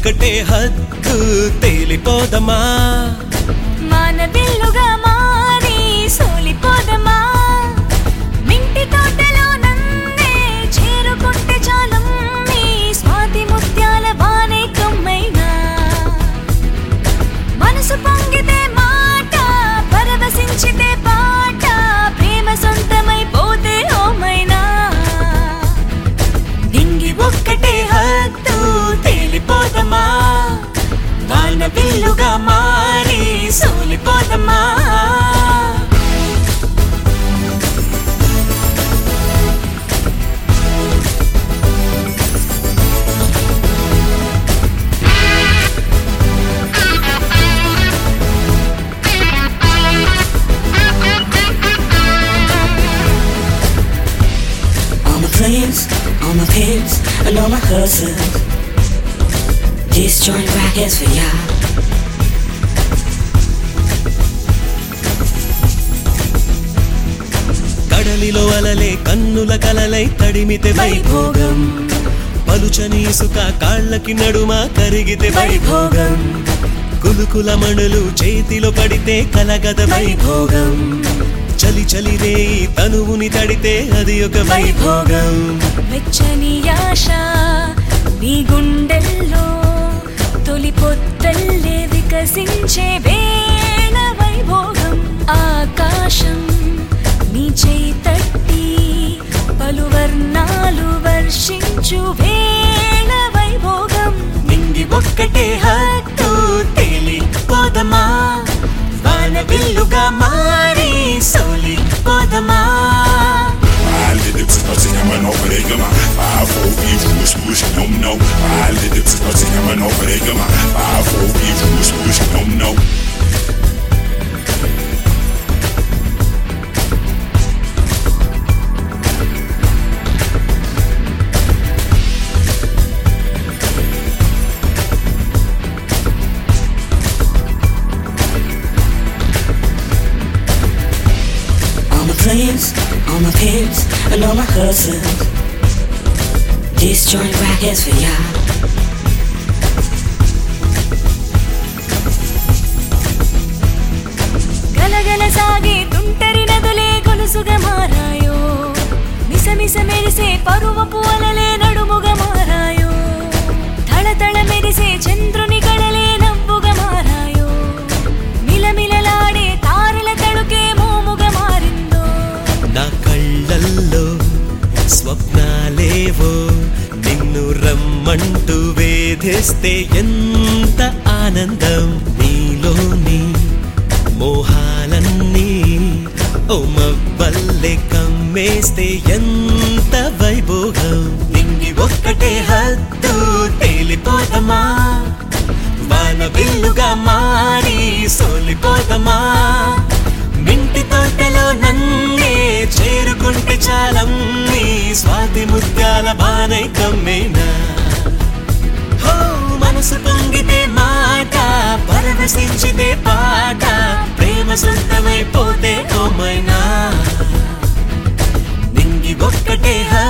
ఒక్కటే హద్దు తేలిపోదమా మానవిల్లుగా మారి సోలిపోదమా మింటి తోటలో నన్నే చేరుకుంటే చాలం నీ స్వాతి ముత్యాల బానే కమ్మైనా మనసు పొంగితే మాట పరవశించితే పాట ప్రేమ సొంతమైపోతే ఓమైనా నింగి ఒక్కటే హద్దు తేలిపోదమా వాన విల్లుగా మారి సోలిపోదమా All my friends, all my pimps, and all my hustlers. This joint right here's for y'all. కడలిలో అలలే కన్నుల కలలై తడిమితే వైభోగం పలుచని ఇసుక కాళ్ళకి నడుమ కరిగితే వైభోగం కులుకుల మణులు చేతిలో పడితే కలగద వైభోగం చలి చలి రేయి తనువుని తడితే అది ఒక వైభోగం వెచ్చని ఆశ నీ గుండెల్లో తొలి పొత్తల్లే వికసించే వేళ వైభోగం ఆకాశం నీ చేయి తట్టి పలు వర్ణాలు వర్షించు వేళ వైభోగం నింగి ఒక్కటే హద్దు తేలిపోదమా వాన విల్లుగా మారి సోలిపోదమా Alle lips ist plötzlich immer noch Regema. Bravo, wie Fuß, Fuß, Num, No. Alle lips ist plötzlich immer noch Regema. Bravo, wie Fuß, Fuß, Num, No. All my friends, all my pimps, and all my hustlers. This joint right here's for y'all. గలగల సాగే తుంటరి నదులే గొలుసుగా మారాయో మిసమిస మెరిసే పరువపు అలలే నడుముగా మారాయో తళతళ మెరిసే చంద్రుని కళలే నవ్వుగా మారాయో మిలమిలలాడే తారల తడుకే మోముగా మారిందో నా కళ్ళల్లో స్వప్నాలేవో నిన్ను రమ్మంటూ వేధిస్తే ఎంత ఆనందం నీలోని మోహాలన్నీ ఓ మవ్వల్లే కమ్మేస్తే ఎంత వైభోగం నింగి ఒక్కటే హద్దు తేలిపోదమా వాన విల్లుగా మారి సోలిపోదమా మింటి తోటలో నన్నే చేరుకుంటే చాలం నీ స్వాతి ముత్యాల బానై కమ్మేనా హో మనసు పొంగితే మాట పరవశించితే పాట ప్రేమ సొంతమైపోతే ఓమైనా నింగి ఒక్కటే హద్దు